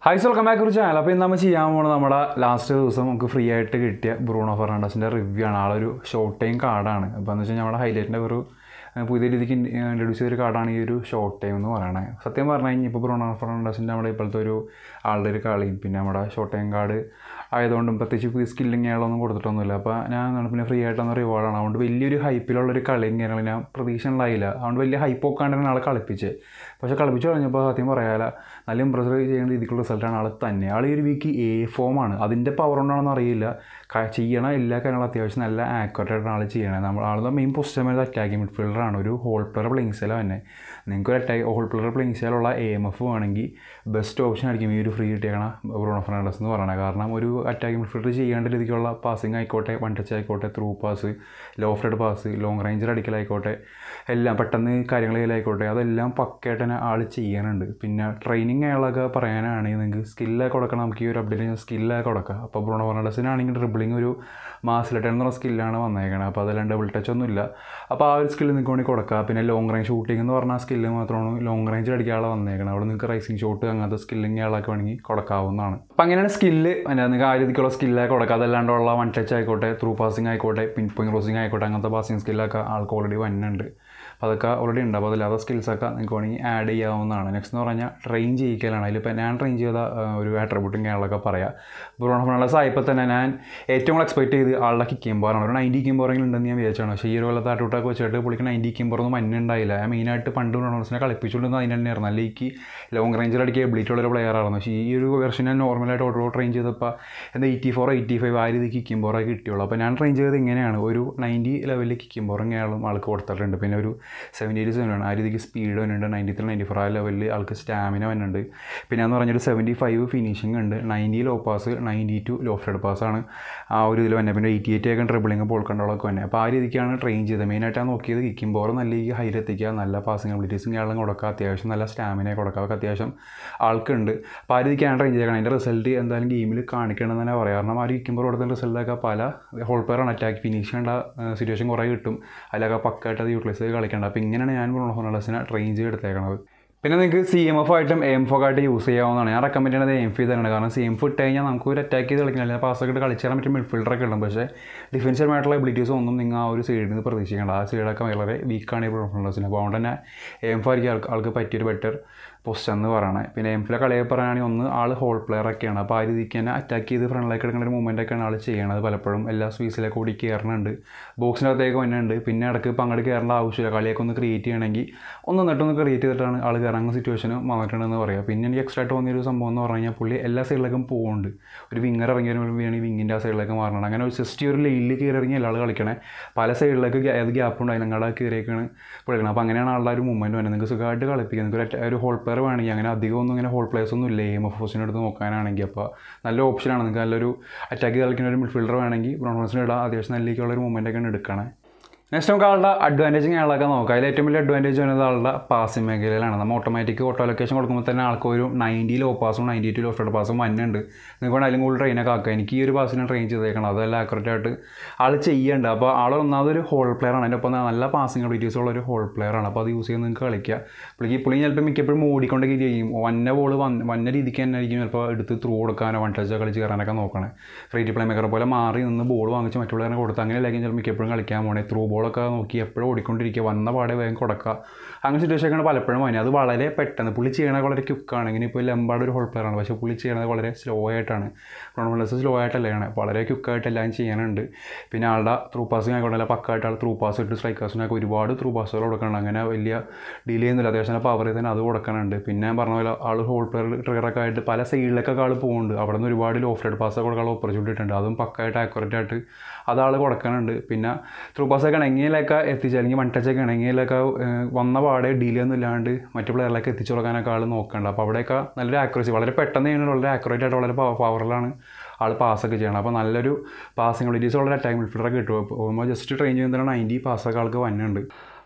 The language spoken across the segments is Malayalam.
ഹൈസ് വെൽക്കം ബാക്ക് കുറിച്ച് ചാനൽ അപ്പോൾ ഇന്ന് നമ്മൾ ചെയ്യാൻ പോകുന്നത് നമ്മുടെ ലാസ്റ്റ് ദിവസം നമുക്ക് ഫ്രീ ആയിട്ട് കിട്ടിയ ബ്രൂണോ ഫെർണാണ്ടസിൻ്റെ റിവ്യൂ ആണ് ആളൊരു ഷോർട്ട് ടൈം കാർഡാണ് അപ്പോൾ എന്ന് വെച്ചാൽ നമ്മുടെ ഹൈലൈറ്റിൻ്റെ ഒരു ഏഹ്, പുതിയ രീതിക്ക് ഇൻട്രൊഡ്യൂസ് ചെയ്തൊരു കാർഡാണ് ഈ ഒരു ഷോർട്ട് ടൈം എന്ന് പറയുന്നത് സത്യം പറഞ്ഞു കഴിഞ്ഞാൽ ഇപ്പോൾ ബ്രൂണോ ഫെർണാണ്ടസിൻ്റെ നമ്മുടെ ഇപ്പോഴത്തെ ഒരു ആളുടെ ഒരു കളിയും പിന്നെ നമ്മുടെ ഷോർട്ട് ടൈം കാർഡ് ആയതുകൊണ്ടും പ്രത്യേകിച്ച് പുതിയ സ്കില്ലിങ് അയാളൊന്നും കൊടുത്തിട്ടൊന്നുമില്ല അപ്പോൾ ഞാൻ എന്താണ് പിന്നെ ഫ്രീ ആയിട്ടൊന്ന് റിവാർഡാണ് അതുകൊണ്ട് വലിയൊരു ഹൈപ്പിലുള്ളൊരു കളി ഇങ്ങനെ ഞാൻ പ്രതീക്ഷ ഉണ്ടായില്ല അതുകൊണ്ട് വലിയ ഹൈപ്പ് ഒക്കാണ്ടാണ് ആളെ കളിപ്പിച്ച് പക്ഷേ കളിപ്പിച്ച് കഴിഞ്ഞപ്പോൾ സത്യം പറയാല നല്ല ഇമ്പ്രസ് ചെയ്യുന്ന രീതിക്കുള്ള റിസൾട്ടാണ് ആൾ തന്നെ ആൾ ഈ ഒരു വീക്ക് എ ഫോമാണ് അതിൻ്റെ പവർ കൊണ്ടാണെന്ന് അറിയില്ല ക- ചെയ്യണ എല്ലാ കാര്യങ്ങളും അത്യാവശ്യം നല്ല ആക്യുറേറ്റ് ആയിട്ടാണ് ആൾ ചെയ്യണത് നമ്മൾ ആളുടെ മെയിൻ പൊസിഷൻ വരുന്നത് അറ്റാക്കിംഗ് മിഡ്ഫീൽഡറാണ് ഒരു ഹോൾ പ്ലെയർ പ്ലേയിങ് സ്റ്റൈലാണ് തന്നെ നിങ്ങൾക്ക് ഒരു അറ്റാക്ക് ഹോൾ പ്ലെയർ പ്ലേയിങ് സ്റ്റൈലുള്ള എ എം എഫ് വേണമെങ്കിൽ ബെസ്റ്റ് ഓപ്ഷൻ ആയിരിക്കും ഈ ഒരു ഫ്രീ കിട്ടിയേക്കണ ബ്രോണോ ഫെർണാണ്ടസ് എന്ന് പറയുന്നത് കാരണം ഒരു അറ്റാക്കിംഗ് മിഡ്ഫീൽഡർ ചെയ്യേണ്ട രീതിക്കുള്ള പാസിംഗ് ആയിക്കോട്ടെ വൺ ടച്ച് ആയിക്കോട്ടെ through pass lofted pass long ranger അടിക്കലായിക്കോട്ടെ എല്ലാം പെട്ടെന്ന് കാര്യങ്ങൾ ചെയ്യലായിക്കോട്ടെ അതെല്ലാം പക്കയായിട്ട് തന്നെ ആൾ ചെയ്യാനുണ്ട് പിന്നെ ട്രെയിനിങ് അയാളൊക്കെ പറയാനാണെങ്കിൽ നിങ്ങൾക്ക് സ്കില്ലൊക്കെ കൊടുക്കണം നമുക്ക് ഈ ഒരു അപ്ഡേറ്റ് സ്കില്ലൊക്കെ കൊടുക്കാം അപ്പോൾ ബ്രോണോ ഫെർണാണ്ടസിനാണെങ്കിൽ ഡ്രിബിളിങ് ഒരു മാസ് ലെറ്റർ എന്നുള്ള സ്കില്ലാണ് വന്നേക്കണത് അപ്പോൾ അതെല്ലാം ഡബിൾ ടച്ച് ഒന്നും ഇല്ല അപ്പോൾ ആ ഒരു സ്കില്ല് നിങ്ങൾക്ക് വേണമെങ്കിൽ കൊടുക്കുക പിന്നെ ലോങ് റേഞ്ച് ഷൂട്ടിംഗ് എന്ന് പറഞ്ഞാൽ സ്കില്ല് മാത്രമാണ് ലോങ് റേഞ്ച് അടിക്കാനുള്ള വന്നേക്കണം അവിടെ നിങ്ങൾക്ക് റൈസിങ് ഷോട്ട് അങ്ങനത്തെ സ്കില്ലിങ് ആളൊക്കെ വേണമെങ്കിൽ കൊടുക്കാവുന്നതാണ് അപ്പോൾ അങ്ങനെയാണ് സ്കില്ല് നിങ്ങൾക്ക് ആ രീതിക്കുള്ള സ്കില്ലൊക്കെ കൊടുക്കുക അതല്ലാണ്ടുള്ള വൺ ടച്ച് ആയിക്കോട്ടെ ത്രൂ പാസിംഗ് ആയിക്കോട്ടെ പിൻ പോയിങ് ക്രോസിംഗ് ആയിക്കോട്ടെ അങ്ങനത്തെ പാസിംഗ് സ്കില്ലൊക്കെ ആൾക്ക് ഓൾറെഡി വന്നുണ്ട് അപ്പോൾ അതൊക്കെ ഓൾറെഡി ഉണ്ട് അപ്പോൾ അതില്ലാത്ത സ്കിൽസൊക്കെ നിങ്ങൾക്ക് വേണമെങ്കിൽ ആഡ് ചെയ്യാവുന്നതാണ് നെക്സ്റ്റ് എന്ന് പറഞ്ഞാൽ ട്രെയിൻ ചെയ്യിക്കലാണ് അതിലിപ്പോൾ ഞാൻ ട്രെയിൻ ചെയ്ത ആ, ഒരു ആട്രിബ്യൂട്ടിങ് ആളൊക്കെ പറയാം ബ്രോണോ ഫെർണാണ്ടസ് ആയപ്പോൾ തന്നെ ഞാൻ ഏറ്റവും കൂടുതൽ എക്സ്പെക്ട് ചെയ്ത് ആളുടെ കിക്കിംഗ് പവറാണ് ഒരു നയൻറ്റി കിക്കിംഗ് പവറെങ്കിലും ഉണ്ടെന്ന് ഞാൻ വിചാരിച്ചാണ് പക്ഷേ ഈ ഒരു കൊല്ലത്തെ ആട്ടൂട്ടൊക്കെ വെച്ചിട്ട് പുള്ളിക്ക് നയൻറ്റി കിക്കിംഗ് പവറൊന്നും മഞ്ഞുണ്ടായില്ല ഞാൻ മെയിനായിട്ട് പണ്ട് ഫെർണാണ്ടസിനെ കളിപ്പിച്ചുകൊണ്ടിരുന്നത് അതിന് തന്നെയായിരുന്നു അല്ലെങ്കിൽ ഈ ലോങ് റേഞ്ചിൽ അടിക്കുക എബിലിറ്റി ഉള്ള ഒരു പ്ലെയർ ആയിരുന്നു പക്ഷേ ഈ ഒരു വെർഷൻ ഞാൻ നോർമലായിട്ട് ഓട്ടോ ട്രെയിൻ ചെയ്തപ്പോൾ എന്താ എയ്റ്റി ഫോർ എയ്റ്റി ഫൈവ് ആ രീതി കിക്കിംഗ് പവറൊക്കെ കിട്ടിയുള്ളൂ അപ്പോൾ ഞാൻ ട്രെയിൻ ചെയ്തത് ഇങ്ങനെയാണ് ഒരു നയൻറ്റി ലെവലിൽ കിക്കിംഗ് പവർ ഇങ്ങനെയാളും ആൾക്ക് കൊടുത്തിട്ടുണ്ട് പിന്നെ ഒരു സെവൻറ്റി എയ്റ്റ് സെവൻ ആണ് ആ രീതിക്ക് സ്പീഡ് വരുന്നുണ്ട് നയൻറ്റി ത്രീ നയൻറ്റി ഫോർ ആ ലെവലിൽ ആൾക്ക് സ്റ്റാമിന വരുന്നുണ്ട് പിന്നെ എന്ന് പറഞ്ഞൊരു സെവൻറ്റി ഫൈവ് ഫിനിഷിംഗ് ഉണ്ട് ninety low pass ninety two lofted പാസ്സാണ് ആ ഒരു ഇതിൽ തന്നെ പിന്നെ എയ്റ്റി എയ്റ്റ് ഒക്കെ ട്രിബിളിങ് ബോൾ കണ്ടോളൊക്കെ തന്നെ അപ്പോൾ ആ രീതിക്കാണ് ട്രെയിൻ ചെയ്തത് മെയിനായിട്ടാണ് നോക്കിയത് കിക്കിംഗ് പവർ നല്ല ഈ ഹൈറ്റ് എത്തിക്കുക നല്ല പാസിംഗ് അബിലിറ്റീസും ആളും കൊടുക്കുക അത്യാവശ്യം നല്ല സ്റ്റാമിന കൊടുക്കുക അതൊക്കെ അത്യാവശ്യം ആൾക്കുണ്ട് അപ്പോൾ ആ രീതിക്കാണ് ട്രെയിൻ ചെയ്തേക്കണം അതിൻ്റെ റിസൾട്ട് എന്തായാലും ഗെയിമിൽ കാണിക്കണമെന്ന് തന്നെ പറയാം കാരണം ആ ഒരു കിക്കുമ്പോൾ കൊടുത്ത റിസൾട്ടൊക്കെ പല ഹോൾ പ്ലെയറാണ് അറ്റാക്ക് ഫിനിഷ് ചെയ്യേണ്ട സിറ്റുവേഷൻ കുറേ കിട്ടും അതിലൊക്കെ പക്കായിട്ട് അത് യൂട്ടിലൈസ് ചെയ്ത് കളിക്കേണ്ട അപ്പോൾ ഇങ്ങനെയാണ് ഞാൻ ബ്രോണോ ഫെർണാണ്ടസിനെ ട്രെയിൻ ചെയ്തെടുത്തേക്കണത് പിന്നെ നിങ്ങൾക്ക് സി എം എഫ് ആയിട്ടും എം എഫ് ഒക്കെ ആയിട്ട് യൂസ് ചെയ്യാവുന്നതാണ് ഞാൻ റെക്കമെൻഡ് ചെയ്യുന്നത് എം എഫ് തന്നെയാണ് കാരണം സി എം എഫ് ഇട്ട് കഴിഞ്ഞാൽ നമുക്ക് ഒരു അറ്റാക്ക് ചെയ്ത് കളിക്കണം അല്ലെങ്കിൽ പാസ്സൊക്കെ ഇട്ട് കളിച്ചാൽ പറ്റും മിഡ്ഫീൽഡറൊക്കെ ഉണ്ട് പക്ഷേ ഡിഫൻസീവായിട്ടുള്ള എബിലിറ്റീസ് ഒന്നും നിങ്ങൾ ആ ഒരു സൈഡിൽ നിന്ന് പ്രതീക്ഷിക്കേണ്ട ആ സൈഡൊക്കെ വളരെ വീക്കാണ് ഈ പ്രൊഫഷണൽസിന് അപ്പോൾ അതുകൊണ്ട് തന്നെ എം എഫ് ആയിരിക്കും ആൾക്ക് ആൾക്ക് പറ്റിയൊരു ബെറ്റർ പൊസിഷൻ എന്ന് പറയണത് പിന്നെ എം ഫിലെ കളിയെ പറയുകയാണെങ്കിൽ ഒന്ന് ആൾ ഹോൾ പ്ലെയർ ഒക്കെയാണ് അപ്പോൾ ആ രീതിക്ക് തന്നെ അറ്റാക്ക് ചെയ്ത് ഫ്രണ്ടിലേക്ക് എടുക്കുന്ന ഒരു മൂവ്മെൻ്റ് ഒക്കെയാണ് ആൾ ചെയ്യണത് പലപ്പോഴും എല്ലാ സ്വീസിലേക്ക് കൂടി കയറുന്നുണ്ട് ബോക്സിനകത്തേക്ക് വന്നുണ്ട് പിന്നെ ഇടയ്ക്ക് ഇപ്പോൾ അങ്ങോട്ട് കയറേണ്ട ആവശ്യമില്ല കളിയൊക്കെ ഒന്ന് ക്രിയേറ്റ് ചെയ്യണമെങ്കിൽ ഒന്ന് എന്നിട്ടൊന്ന് ക്രിയേറ്റ് ചെയ്തിട്ടാണ് ആൾ കയറാൻ സിറ്റുവേഷൻ വന്നിട്ടുണ്ടെന്ന് പറയാം പിന്നെ എനിക്ക് എക്സ്ട്രാ ആയിട്ട് തോന്നിയൊരു സംഭവം എന്ന് പറഞ്ഞു കഴിഞ്ഞാൽ പുള്ളി എല്ലാ സൈഡിലേക്കും പോകുന്നുണ്ട് ഒരു വിങ്ങർ ഇറങ്ങി വരുമ്പോഴാണ് വിങ്ങിൻ്റെ ആ സൈഡിലേക്ക് മാറണം അങ്ങനെ ഒരു ജസ്റ്റ് ഒരു ലൈനിൽ കയറി ഇറങ്ങി എല്ലാ ആൾ കളിക്കണേ പല സൈഡിലേക്ക് ഏത് ഗ്യാപ്പ് ഉണ്ട് അതിനങ്ങടെ കയറിയൊക്കെയാണ് പുള്ളിക്കണം അപ്പോൾ അങ്ങനെയാണ് ആളുടെ ഒരു മൂവ്മെൻറ്റ് വരുന്നത് നിങ്ങൾക്ക് സുഖമായിട്ട് കളിപ്പിക്കുക നിങ്ങൾക്ക് ഒരു അറ്റ- ഒരു ഹോൾ പ്ലെയർ വേണമെങ്കിൽ അങ്ങനെ അധികം ഒന്നും ഇങ്ങനെ ഹോൾ പ്ലേയേഴ്സ് ഒന്നും ഇല്ല എം എഫ് ഫോസിൻ്റെ അടുത്ത് നോക്കാനാണെങ്കിൽ അപ്പോൾ നല്ല ഓപ്ഷനാണ് നിങ്ങൾക്ക് നല്ലൊരു അറ്റാക്ക് കളിക്കുന്ന ഒരു മിഡ്ഫീൽഡർ വേണമെങ്കിൽ ബ്രോൺസിന് ഇടാം അത്യാവശ്യം നല്ല രീതിക്കുള്ള ഒരു മൂവ്മെൻ്റ് ഒക്കെയാണ് എടുക്കണേ നെക്സ്റ്റ് നമുക്ക് ആളുടെ അഡ്വാൻറ്റേജ് ആളൊക്കെ നോക്കാം അതിൽ ഏറ്റവും വലിയ അഡ്വാൻറ്റേജ് വരുന്നത് ആളുടെ പാസിംഗ് മേഖലയിലാണ് നമ്മൾ ഓട്ടോമാറ്റിക് ഓട്ടോ ലൊക്കേഷൻ കൊടുക്കുമ്പോൾ തന്നെ ആൾക്ക് ഒരു നയൻറ്റി ലോ പാസും നയൻറ്റി ടു ലോ ഫ്ലഡ് പാസും വന്നുണ്ട് നിങ്ങൾക്ക് വേണം അതിലും കൂടുതൽ ട്രെയിനൊക്കെ ആക്കുക എനിക്ക് ഈ ഒരു പാസിനെ ട്രെയിൻ ചെയ്തേക്കണം അതെല്ലാം ആക്യുറേറ്റ് ആയിട്ട് ആൾ ചെയ്യേണ്ട അപ്പോൾ ആൾ ഒന്നാമത് ഒരു ഹോൾ പ്ലെയർ ആണ് അതിൻ്റെ ഒപ്പം നല്ല പാസിംഗ് അബിലിറ്റീസ് ഉള്ള ഒരു ഹോൾ പ്ലെയർ ആണ് അപ്പോൾ അത് യൂസ് ചെയ്ത് നിങ്ങൾക്ക് കളിക്കുക പുള്ളിക്ക് പുള്ളി ചിലപ്പോൾ മിക്കപ്പോഴും ഓടിക്കൊണ്ടൊക്കെ ചെയ്യും വന്ന ബോൾ വന്ന രീതിക്ക് തന്നെ ആയിരിക്കും ചിലപ്പോൾ എടുത്ത് ത്രൂ കൊടുക്കാനോ വൺ ടച്ച് കളിച്ച് കയറാനൊക്കെ നോക്കണേ ഫ്രീ ടു പ്ലേ മേക്കർ പോലെ മാറി നിന്ന് ബോൾ വാങ്ങിച്ച് മറ്റുള്ളവരെ കൊടുത്ത് അങ്ങനെയല്ലായിരിക്കും ചിലപ്പോൾ മിക്കപ്പോഴും കളിക്കാൻ പോണേ ത്രൂ ബോളൊക്കെ നോക്കി എപ്പോഴും ഓടിക്കൊണ്ടിരിക്കുക വന്ന പാടെ വേഗം കൊടുക്കുക അങ്ങനെ സിറ്റുവേഷൻ ഒക്കെ പലപ്പോഴും വന്നത് അത് വളരെ പെട്ടെന്ന് പുള്ളി ചെയ്യണത് വളരെ ക്യുക്കാണ് ഇങ്ങനെ ഇപ്പോൾ ലംബാട് ഒരു ഹോൾ പ്ലെയർ ആണ് പക്ഷേ പുള്ളി ചെയ്യണത് വളരെ സ്ലോ ആയിട്ടാണ് റോണോളസ് സ്ലോ ആയിട്ടല്ല ചെയ്യണത് വളരെ ക്യുക്കായിട്ട് എല്ലാം ചെയ്യാനുണ്ട് പിന്നെ ആളുടെ ത്രൂ പാസിങ് ആയിക്കോട്ടെ അല്ല പക്കായിട്ട് ആൾ ത്രൂ പാസ് ഇട്ട് സ്ട്രൈക്കേഴ്സിനൊക്കെ ഒരുപാട് ത്രൂ പാസുകൾ കൊടുക്കണം അങ്ങനെ വലിയ ഡിലേ ചെയ്യുന്നില്ല അത്യാവശ്യം പവർ തന്നെ അത് കൊടുക്കാനുണ്ട് പിന്നെ ഞാൻ പറഞ്ഞ പോലെ ആൾ ഹോൾ പ്ലെയർ ട്രിഗറൊക്കെ ആയിട്ട് പല സൈഡിലേക്കൊക്കെ ആൾ പോകുന്നുണ്ട് അവിടെ നിന്ന് ഒരുപാട് ലോ ഫ്ലഡ് പാസ് കൊടുക്കാനുള്ള ഓപ്പർച്യൂണിറ്റി ഉണ്ട് അതും പക്കായിട്ട് ആക്യുറേറ്റ് ആയിട്ട് അത് ആൾ കൊടുക്കാനുണ്ട് പിന്നെ ത്രൂ പാസ്സൊക്കെ ഇണങ്ങിയിലൊക്കെ എത്തിച്ച് അല്ലെങ്കിൽ വൺ ടച്ചൊക്കെ ഇണങ്ങിയിലൊക്കെ ഏഹ്, വന്ന പാടെ ഡിലേ ഒന്നും ഇല്ലാണ്ട് മറ്റു പ്ലെയറിലേക്ക് എത്തിച്ചു കൊടുക്കാനൊക്കെ ആൾ നോക്കണ്ട അപ്പോൾ അവിടെയൊക്കെ നല്ലൊരു ആക്യുറസി വളരെ പെട്ടെന്ന് ചെയ്യുന്നത് വളരെ ആക്യുറേറ്റ് ആയിട്ട് വളരെ പവറിലാണ് ആൾ പാസ്സൊക്കെ ചെയ്യണം അപ്പോൾ നല്ലൊരു പാസിംഗ് അബിലിറ്റീസ് വളരെ അറ്റാക്ക് മിഡ്ഫീൽഡറൊക്കെ കിട്ടും അപ്പോൾ ജസ്റ്റ് ട്രെയിൻ ചെയ്യുന്നതിന് നയൻറ്റി പാസ്സൊക്കെ ആൾക്ക് വന്നുണ്ട്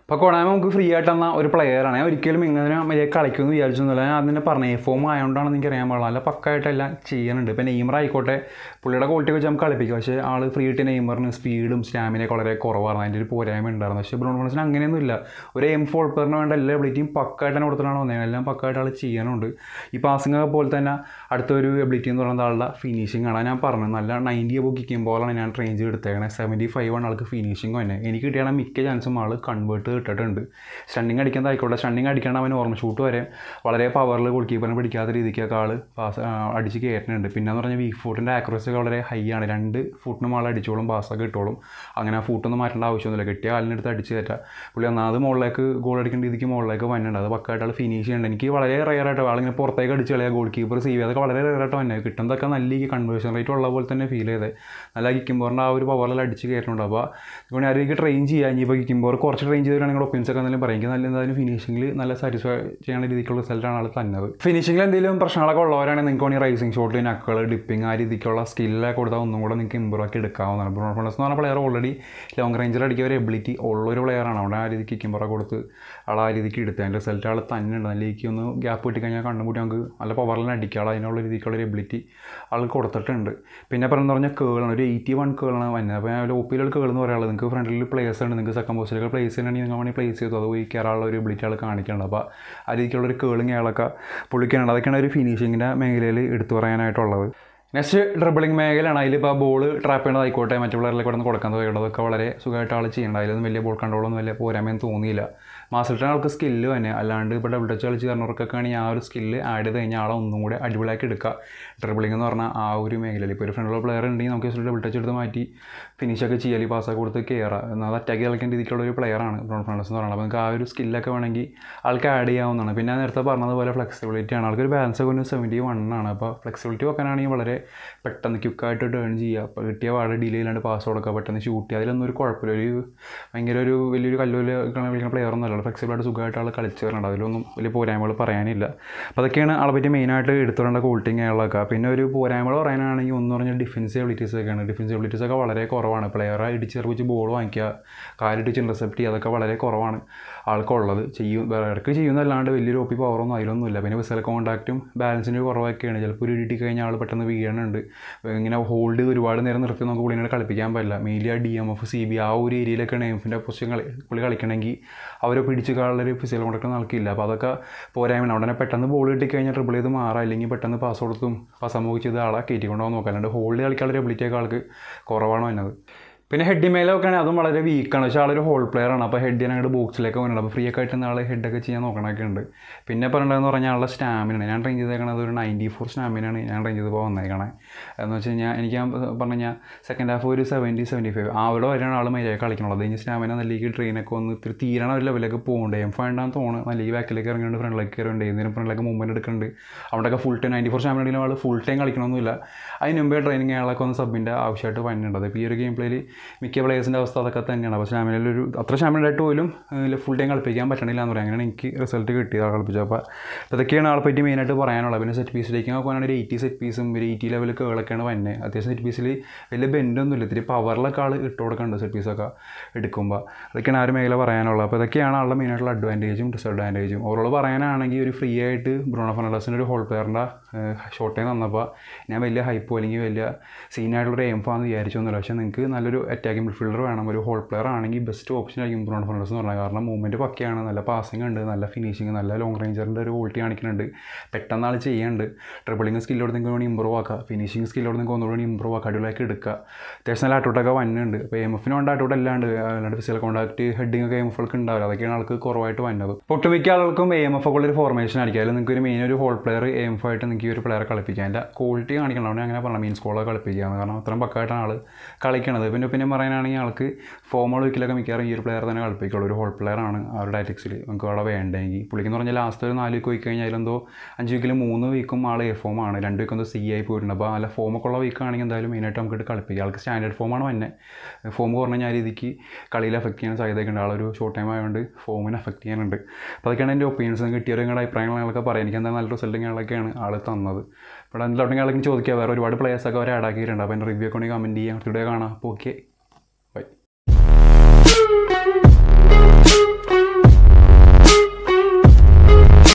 അപ്പോൾ കൊണാമി നമുക്ക് ഫ്രീ ആയിട്ട് തന്ന ഒരു പ്ലെയറാണ് ഞാൻ ഒരിക്കലും ഇങ്ങനെ മര്യാദ കളിക്കുമെന്ന് വിചാരിച്ചൊന്നുമില്ല ഞാൻ അതിനെ പറഞ്ഞു എ ഫോം ആയതുകൊണ്ടാണ് എനിക്ക് അറിയാൻ പാടില്ല നല്ല പക്കായിട്ടെല്ലാം ചെയ്യുന്നുണ്ട് ഇപ്പോൾ നെയ്മർ ആയിക്കോട്ടെ പുള്ളിയുടെ ക്വാളിറ്റി വെച്ച് നമുക്ക് കളിപ്പിക്കാം പക്ഷേ ആൾ ഫ്രീ ആയിട്ട് നെയ്മറിന് സ്പീഡും സ്റ്റാമിനയൊക്കെ വളരെ കുറവായിരുന്നു അതിൻ്റെ ഒരു പോരായ്മ ഉണ്ടായിരുന്നു പക്ഷേ ബ്രൂണോ ഫെർണാണ്ടസിന് അങ്ങനെയൊന്നുമില്ല ഒരു എം ഫോൾ പ്ലെയറിന് വേണ്ട എല്ലാ എബിലിറ്റിയും പക്കായിട്ട് തന്നെ കൊടുത്തിട്ടാണ് വന്നത് എല്ലാം പക്കായിട്ട് ആൾ ചെയ്യാനുണ്ട് ഈ പാസിംഗ് ഒക്കെ പോലെ തന്നെ അടുത്തൊരു എബിലിറ്റി എന്ന് പറയുന്നത് ആളുടെ ഫിനിഷിംഗ് ആണ് ഞാൻ പറഞ്ഞത് നല്ല നയൻറ്റി അബോ കിക്കും ബോളാണ് ഞാൻ ട്രെയിൻ ചെയ്ത് എടുത്തേക്കണേ സെവൻറ്റി ഫൈവ് ആണ് ആൾക്ക് ഫിനിഷിംഗ് തന്നെ എനിക്ക് കിട്ടിയാണ് മിക്ക ചാൻസും ആൾ കൺവേർട്ട് ഇട്ടിട്ടുണ്ട് സ്റ്റണ്ണിങ് അടിക്കുന്നതായിക്കോട്ടെ സ്റ്റണ്ണിങ് അടിക്കേണ്ട അവൻ ഓർമ്മ ഷൂട്ട് വരെ വളരെ പവറിൽ ഗോൾ കീപ്പറിനെ പിടിക്കാത്ത രീതിക്കൊക്കെ ആൾ പാസ് അടിച്ച് കയറ്റുന്നുണ്ട് പിന്നെ എന്ന് പറഞ്ഞാൽ വീക്ക് ഫുട്ടിൻ്റെ ആക്യുറസി ഒക്കെ വളരെ ഹൈ ആണ് രണ്ട് ഫുട്ടിനും ആൾ അടിച്ചോളും പാസ്സൊക്കെ ഇട്ടോളും അങ്ങനെ ആ ഫുട്ടൊന്നും മാറ്റേണ്ട ആവശ്യമൊന്നുമില്ല കിട്ടിയ കാലിനെടുത്ത് അടിച്ച് കയറ്റാം പുള്ളി ഒന്നാമത് മുകളിലേക്ക് ഗോൾ അടിക്കേണ്ട രീതിക്ക് മുകളിലേക്ക് വന്നിട്ടുണ്ട് അത് പക്കായിട്ട് ആൾ ഫിനിഷ് ചെയ്യുന്നുണ്ട് എനിക്ക് വളരെ റയറായിട്ട് ആളിങ്ങനെ പുറത്തേക്ക് അടിച്ച് കളയാ ഗോൾ കീപ്പർ സേവ് അതൊക്കെ വളരെ റയറായിട്ട് വന്നെ കിട്ടുന്നതൊക്കെ നല്ല ഈ കൺവേർഷൻ റേറ്റ് ഉള്ള പോലെ തന്നെ ഫീൽ ചെയ്തത് നല്ല കിക്കുമ്പോറിൻ്റെ ആ ഒരു പവറിൽ അടിച്ച് കയറ്റുന്നുണ്ട് അപ്പോൾ ഇതുകൊണ്ട് ആരെയൊക്കെ ട്രെയിൻ ചെയ്യാൻ ഇനിയിപ്പോൾ കിക്കുമ്പോൾ കുറച്ച് ട്രെയിൻ ചെയ്തിട്ടാണെങ്കിൽ ഒപ്പീൻസ് ഒക്കെ എന്തെങ്കിലും പറയും എനിക്ക് നല്ല എന്തായാലും ഫിനിഷിംഗിൽ നല്ല സാറ്റിസ്ഫൈ ചെയ്യുന്ന രീതിക്കുള്ള റിസൾട്ടാണ് ആൾ തന്നത് ഫിനിഷിംഗിൽ എന്തെങ്കിലും പ്രശ്നങ്ങളൊക്കെ ഉള്ളവരാണെങ്കിൽ നിങ്ങൾക്ക് വേണമെങ്കിൽ റൈസിംഗ് ഷോട്ട് നക്കൾ ഡിപ്പിംഗ് ആ രീതിക്കുള്ള സ്കില്ലൊക്കെ കൊടുത്താൽ ഒന്നും കൂടെ നിങ്ങൾക്ക് ഇമ്പ്രൂവ് ആക്കി എടുക്കാവുന്നതാണ് ബ്രോൺ ഫണ്ടസ് എന്ന് പറഞ്ഞ പ്ലെയർ ഓൾറെഡി ലോങ് റേഞ്ചിൽ അടിക്കുക ഒരു എബിലിറ്റി ഉള്ളൊരു പ്ലെയറാണ് അവിടെ ആ രീതിക്ക് കിമ്പറ കൊടുത്ത് ആൾ ആ രീതിക്ക് എടുത്ത് അതിൻ്റെ റിസൾട്ട് ആൾ തന്നെ ഉണ്ട് നല്ല രീതിക്ക് ഒന്ന് ഗ്യാപ്പ് കിട്ടിക്കഴിഞ്ഞാൽ കണ്ടുമുട്ടി നമുക്ക് നല്ല പവറിൽ അടിക്കുക അതിനുള്ള രീതിക്കുള്ള ഒരു എബിലിറ്റി ആൾ കൊടുത്തിട്ടുണ്ട് പിന്നെ പറയുന്നത് പറഞ്ഞാൽ കേളാണ് ഒരു എയ്റ്റി വൺ കേളാണ് വന്നത് അപ്പോൾ ഞാൻ ഒപ്പിയിലുള്ള കേൾ എന്ന് പറയാനുള്ളത് നിങ്ങൾക്ക് ഫ്രണ്ടിൽ പ്ലേസ് ഉണ്ട് നിങ്ങൾക്ക് സെക്കൻഡ് പോസ്റ്റിലൊക്കെ പ്ലേസ് ചെയ്യണമെങ്കിൽ നിങ്ങൾ വേണമെങ്കിൽ പ്ലേസ് ചെയ്തു അത് പോയി കയറാനുള്ള ഒരു എബിലിറ്റി ആൾ കാണിക്കുന്നുണ്ട് അപ്പോൾ ആ രീതിക്കുള്ള ഒരു കേളിങ് അയാളൊക്കെ പുള്ളിക്കാണ് അതൊക്കെയാണ് ഒരു ഫിനിഷിങ്ങിൻ്റെ മേഖലയിൽ എടുത്തു പറയാനായിട്ടുള്ളത് നെക്സ്റ്റ് ഡ്രിബിളിംഗ് മേഖലയാണ് അതിലിപ്പോൾ ബോൾ ട്രാപ്പ് ചെയ്യണതായിക്കോട്ടെ മറ്റു പ്ലെയറിലേക്ക് കിടന്ന് കൊടുക്കുന്നത് അതൊക്കെ വളരെ സുഖമായിട്ട് ആൾ ചെയ്യേണ്ട അതിലൊന്നും വലിയ ബോൾ കൺട്രോളൊന്നും വലിയ പോരാമെന്ന് തോന്നിയില്ല മാസ്റ്റർ ആൾക്ക് സ്കില്ല് തന്നെ അല്ലാണ്ട് ഇപ്പോൾ ഡബിൾ ടച്ച് കളിച്ച് തരുന്നവർക്കൊക്കെ ആണെങ്കിൽ ആ ഒരു സ്കില്ല് ആഡ് ചെയ്ത് കഴിഞ്ഞാൽ ആളെ ഒന്നും കൂടെ അടിപൊളിയാക്കി എടുക്കുക ഡ്രിബിളിംഗ് എന്ന് പറഞ്ഞാൽ ആ ഒരു മേഖലയിൽ ഇപ്പോൾ ഒരു ഫ്രണ്ടുള്ള പ്ലെയർ ഉണ്ടെങ്കിൽ നമുക്ക് ജസ്റ്റ് ഡബിൾ ടച്ച് എടുത്ത് മാറ്റി ഫിനിഷൊക്കെ ചെയ്യാൽ പാസ്സൊക്കെ കൊടുത്ത് കയറുക എന്നാൽ അത് അറ്റാക്ക് കളിക്കേണ്ട രീതിക്കുള്ള ഒരു പ്ലെയറാണ് ബ്രോൺ ഫണ്ടസ് എന്ന് പറയുന്നത് അപ്പോൾ നിങ്ങൾക്ക് ആ ഒരു സ്കില്ലൊക്കെ വേണമെങ്കിൽ ആൾക്ക് ആഡ് ചെയ്യാവുന്നതാണ് പിന്നെ ഞാൻ നേരത്തെ പറഞ്ഞതുപോലെ ഫ്ലെക്സിബിലിറ്റി ആണ് ആൾക്കൊരു ബാലൻസ് ഒക്കെ ഒന്ന് സെവൻറ്റി വൺ ആണ് അപ്പോൾ ഫ്ലെക്സിബിലിറ്റി വെക്കാനാണെങ്കിൽ വളരെ പെട്ടെന്ന് ക്യുക്കായിട്ട് ടേൺ ചെയ്യുക അപ്പോൾ കിട്ടിയ പാട് ഡിലേ ഇല്ലാണ്ട് പാസ് കൊടുക്കുക പെട്ടെന്ന് ഷൂട്ട് ചെയ്യുക അതിലൊന്നും ഒരു കുഴപ്പമില്ല ഒരു ഭയങ്കര ഒരു വലിയൊരു കല്ലൂല് കളിക്കുന്ന പ്ലെയർ ഒന്നും അല്ല ഫ്ലെക്സിബിളായിട്ട് സുഖമായിട്ട് ആൾ കളിച്ച് വരുന്നുണ്ട് അതിലൊന്നും വലിയ പോരായ്മകൾ പറയാനില്ല അപ്പോൾ അതൊക്കെയാണ് ആളെ പറ്റി മെയിനായിട്ട് എടുത്തുകൊണ്ട ക്വാളിറ്റിങ് അയാളൊക്കെ പിന്നെ ഒരു പോരായ്മകൾ പറയാനാണെങ്കിൽ ഒന്ന് പറഞ്ഞാൽ ഡിഫൻസീവ് എബിലിറ്റീസ് ഒക്കെയാണ് ഡിഫൻസീവ് എബിലിറ്റീസ് ഒക്കെ വളരെ കുറവാണ് പ്ലെയറെ ഇടിച്ചെറിച്ച് ബോൾ വാങ്ങിക്കുക കാലിടിച്ച് ഇൻ്റർസെപ്റ്റ് ചെയ്യുക അതൊക്കെ വളരെ കുറവാണ് ആൾക്കുള്ളത് ചെയ്യും ഇടയ്ക്ക് ചെയ്യുന്നതല്ലാണ്ട് വലിയൊരു ഒപ്പി പവറൊന്നും അതിലൊന്നുമില്ല പിന്നെ വിസൽ കോൺടാക്റ്റും ബാലൻസിൻ്റെ കുറവൊക്കെയാണ് ചിലപ്പോൾ ഒരു ഇടി കഴിഞ്ഞാൽ ആൾ പെട്ടെന്ന് വീഴണുണ്ട് ഇങ്ങനെ ഹോൾഡ് ഒരുപാട് നേരം നിർത്തി നമുക്ക് പുള്ളിനെ കളിപ്പിക്കാൻ പറ്റില്ല മെയിൻലി ആ D M F C B ആ ഒരു ഏരിയയിലൊക്കെയാണ് എംഫിൻ്റെ പൊസിഷൻ കളി പുള്ളി കളിക്കണമെങ്കിൽ അവരെ പിടിച്ച് കാണുന്നൊരു ഫിസിക്കൽ കോൺടാക്ട് നൽകില്ല അപ്പോൾ അതൊക്കെ പോരായ്മ അവിടെ പെട്ടെന്ന് ബോൾ കിട്ടിക്കഴിഞ്ഞാൽ ട്രിപ്പിൾ ചെയ്ത് മാറാം അല്ലെങ്കിൽ പെട്ടെന്ന് പാസ് കൊടുത്തും പാസ് അമോഗ് ചെയ്ത് ആളെ കയറ്റിക്കൊണ്ടുപോകാൻ നോക്കാം അല്ലാണ്ട് ഹോൾഡ് കളിക്കാനുള്ള ഒരു എബിലിറ്റി ഒക്കെ ആൾക്ക് കുറവാണ് വന്നത് പിന്നെ ഹെഡ് മേലൊക്കെ ആണെങ്കിൽ അതും വളരെ വീക്കാണ് പക്ഷേ ആളൊരു ഹോൾ പ്ലെയർ ആണ് അപ്പോൾ ഹെഡ് ചെയ്യാൻ അങ്ങോട്ട് ബോക്സിലേക്ക് പോകുന്നുണ്ട് അപ്പോൾ ഫ്രീ ഒക്കെ ആയിട്ട് ആൾ ഹെഡൊക്കെ ചെയ്യാൻ നോക്കണമൊക്കെ ഉണ്ട് പിന്നെ പറയേണ്ടതെന്ന് പറഞ്ഞാൽ ആളുടെ സ്റ്റാമിനാണ് ഞാൻ ട്രെയിൻ ചെയ്തേക്കണത് ഒരു നയൻറ്റി ഫോർ സ്റ്റാമിനാണ് ഞാൻ ട്രെയിൻ ചെയ്തപ്പോൾ വന്നേക്കണേ എന്ന് വെച്ച് കഴിഞ്ഞാൽ എനിക്ക് ഞാൻ പറഞ്ഞു കഴിഞ്ഞാൽ സെക്കൻഡ് ഹാഫ് ഒരു സെവൻറ്റി സെവൻറ്റി ഫൈവ് അവിടെ വരെയാണ് ആൾ മര്യാദ കളിക്കണുള്ളത് കഴിഞ്ഞ് സ്റ്റാമിന നല്ല രീതിയിൽ ട്രെയിനൊക്കെ ഒന്ന് ഇത്തിരി തീരണ ഒരു ലെവലിലേക്ക് പോകുന്നുണ്ട് എം ഫൈണ്ടാന്ന് തോന്നുന്നു നല്ല ഈ ബാക്കിലേക്ക് ഇറങ്ങിയുണ്ട് ഫ്രണ്ടിലേക്ക് കയറുന്നുണ്ട് എന്തിനും ഫ്രണ്ടിലേക്ക് മൂവ്മെൻറ്റ് എടുക്കുന്നുണ്ട് അവിടെയൊക്കെ full time ninety four stamina ഉണ്ടെങ്കിലും ആൾ ഫുൾ ടൈം കളിക്കണമൊന്നുമില്ല അതിന് മുമ്പേ ട്രെയിനിങ് അയാളൊക്കെ ഒന്ന് സബിൻ്റെ ആവശ്യമായിട്ട് വന്നിട്ടുണ്ട് അപ്പോൾ ഈ ഒരു ഗെയിം പ്ലേയിൽ മിക്ക പ്ലേയേഴ്സിൻ്റെ അവസ്ഥ അതൊക്കെ തന്നെയാണ് അപ്പോൾ സ്റ്റാമിനയിൽ ഒരു അത്ര സ്റ്റാമിനായിട്ട് പോലും ഫുൾ ടൈം കളിപ്പിക്കാൻ പറ്റണില്ല എന്ന് പറയാം അങ്ങനെയാണ് എനിക്ക് റിസൾട്ട് കിട്ടിയത് ആൾ കളിപ്പിച്ചത് അപ്പോൾ ഇതൊക്കെയാണ് ആളെ പറ്റി മെയിനായിട്ട് പറയാനുള്ളത് പിന്നെ സെറ്റ് പീസിലേക്ക് നോക്കുകയാണെങ്കിൽ ഒരു എയ്റ്റി സെറ്റ് പീസും ഒരു എയ്റ്റി ലെവൽ കേളൊക്കെയാണ് വന്നത് അത്യാവശ്യം സെറ്റ് പീസിൽ വലിയ ബെൻഡൊന്നുമില്ല ഇത്തിരി പവറിലൊക്കെ ആൾ ഇട്ട് കൊടുക്കുന്നുണ്ട് സെറ്റ് പീസൊക്കെ എടുക്കുമ്പോൾ അതൊക്കെയാണ് ആ ഒരു മേഖല പറയാനുള്ളത് അപ്പോൾ ഇതൊക്കെയാണ് ആളുടെ മെയിനായിട്ടുള്ള അഡ്വാൻറ്റേജും ഡിസഡ്വാൻറ്റേജും ഓവറോൾ പറയാനാണെങ്കിൽ ഒരു ഫ്രീ ആയിട്ട് ബ്രോണോ ഫെർണാണ്ടസിൻ്റെ ഒരു ഹോൾ പ്ലെയറിൻ്റെ ഷോട്ടേ തന്നപ്പോൾ ഞാൻ വലിയ ഹൈപ്പോ അല്ലെങ്കിൽ വലിയ സീനായിട്ടുള്ളൊരു എം ഫാന്ന് വിചാരിച്ചൊന്നുമില്ല പക്ഷേ നിങ്ങൾക്ക് നല്ലൊരു അറ്റാക്കിംഗ് മിഡ്ഫീൽഡർ വേണം ഒരു ഹോൾ പ്ലെയർ ആണെങ്കിൽ ബെസ്റ്റ് ഓപ്ഷൻ ആയിരിക്കും ബ്രോണോ ഫെർണാണ്ടസ് എന്ന് പറഞ്ഞാൽ കാരണം മൂവ്മെൻറ്റ് പക്കയാണ് നല്ല പാസിംഗ് ഉണ്ട് നല്ല ഫിനിഷിങ് നല്ല ലോങ് റേഞ്ചറിൻ്റെ ഒരു ക്വാളിറ്റി കാണിക്കുന്നുണ്ട് പെട്ടെന്ന് ആൾ ചെയ്യുന്നുണ്ട് ട്രിപ്പിളിങ് സ്കില്ലോട് നിങ്ങൾക്ക് വേണമെങ്കിൽ ഇമ്പ്രൂവ് ആക്കുക ഫിനിഷിംഗ് സ്കില്ലോട് നിങ്ങൾക്ക് ഒന്നുകൂടി ഇമ്പ്രൂവ് ആക്കുക അടിപൊളിയാക്കി എടുക്കുക അത്യാവശ്യം നല്ല ആട്ടോട്ടൊക്കെ വന്നുണ്ട് അപ്പോൾ എം എഫിന് കൊണ്ട് ആട്ടോട്ട് അല്ലാണ്ട് അല്ലാണ്ട് ഫിസിക്കൽ കോൺടാക്ട് ഹെഡിങ് ഒക്കെ എം എഫ് ഒക്കെ ഉണ്ടാവില്ല അതൊക്കെയാണ് ആൾക്ക് കുറവായിട്ട് വന്നത് ഒട്ടുമിക്ക ആൾക്കും എ എം എഫ് ഒക്കെ ഉള്ളൊരു ഫോർമേഷൻ ആയിരിക്കും അതിൽ നിങ്ങൾക്ക് ഒരു മെയിൻ ഒരു hole player A M F ആയിട്ട് നിങ്ങൾക്ക് ഈ ഒരു പ്ലെയർ കളിപ്പിക്കുക അതിൻ്റെ ക്വാളിറ്റി കാണിക്കണം അവിടെ അങ്ങനെ പറഞ്ഞാൽ മീൻ സ്കോളൊക്കെ കളിപ്പിക്കുകയാണ് കാരണം അത്രയും പക്കായിട്ടാണ് ആൾ കളിക്കണത് പിന്നെ പിന്നെ പറയാനാണെങ്കിൽ ആൾക്ക് ഫോമോൾ വീക്കിലൊക്കെ മിക്കവാറും ഈ ഒരു പ്ലെയർ തന്നെ കളിപ്പിക്കുള്ളൂ ഒരു ഹോൾ പ്ലെയർ ആണ് ആ ഒരു ഡയറ്റിക്സിൽ നമുക്ക് അവിടെ വേണ്ടെങ്കിൽ പുള്ളിക്കെന്ന് പറഞ്ഞാൽ ലാസ്റ്റ് ഒരു നാല് വീക്ക് പോയി കഴിഞ്ഞാൽ അതിലെന്തോ അഞ്ച് വീക്കിൽ മൂന്ന് വീക്കും ആൾ എ ഫോം ആണ് രണ്ട് വീക്ക് എന്തോ സി ആയി പോയിട്ടുണ്ട് അപ്പോൾ നല്ല ഫോമൊക്കെ ഉള്ള വീക്ക് ആണെങ്കിൽ എന്തായാലും മെയിനായിട്ട് നമുക്ക് കളിപ്പിക്കാം ആൾക്ക് സ്റ്റാൻഡേർഡ് ഫോമാണ് തന്നെ ഫോം കുറഞ്ഞ ഞാൻ രീതിക്ക് കളിയിൽ എഫക്റ്റ് ചെയ്യാൻ സാധ്യതയൊക്കെ ഉണ്ട് ആളൊരു ഷോർട്ട് ടൈം ആയതുകൊണ്ട് ഫോമിന് എഫക്റ്റ് ചെയ്യാനുണ്ട് അപ്പോൾ അതൊക്കെയാണ് എൻ്റെ ഒപ്പീനിയൻസ് കിട്ടിയവരും നിങ്ങളുടെ അഭിപ്രായങ്ങളൊക്കെ പറയാം എനിക്ക് എന്താ നല്ല റിസൾട്ട് ഞങ്ങളൊക്കെയാണ് ആൾ തന്നത് ഇവിടെ എന്തെങ്കിലും ആൾക്ക് ചോദിക്കുക വേറെ ഒരുപാട് പ്ലേയേഴ്സൊക്കെ അവർ ആഡ് ആക്കിയിട്ടുണ്ട് അപ്പോൾ എൻ്റെ റിവ്യൂ ഒക്കെ ഉണ്ടെങ്കിൽ കമൻറ്റ് ചെയ്യാം അടുത്തിടെ കാണാം അപ്പോൾ ഓക്കെ ബൈ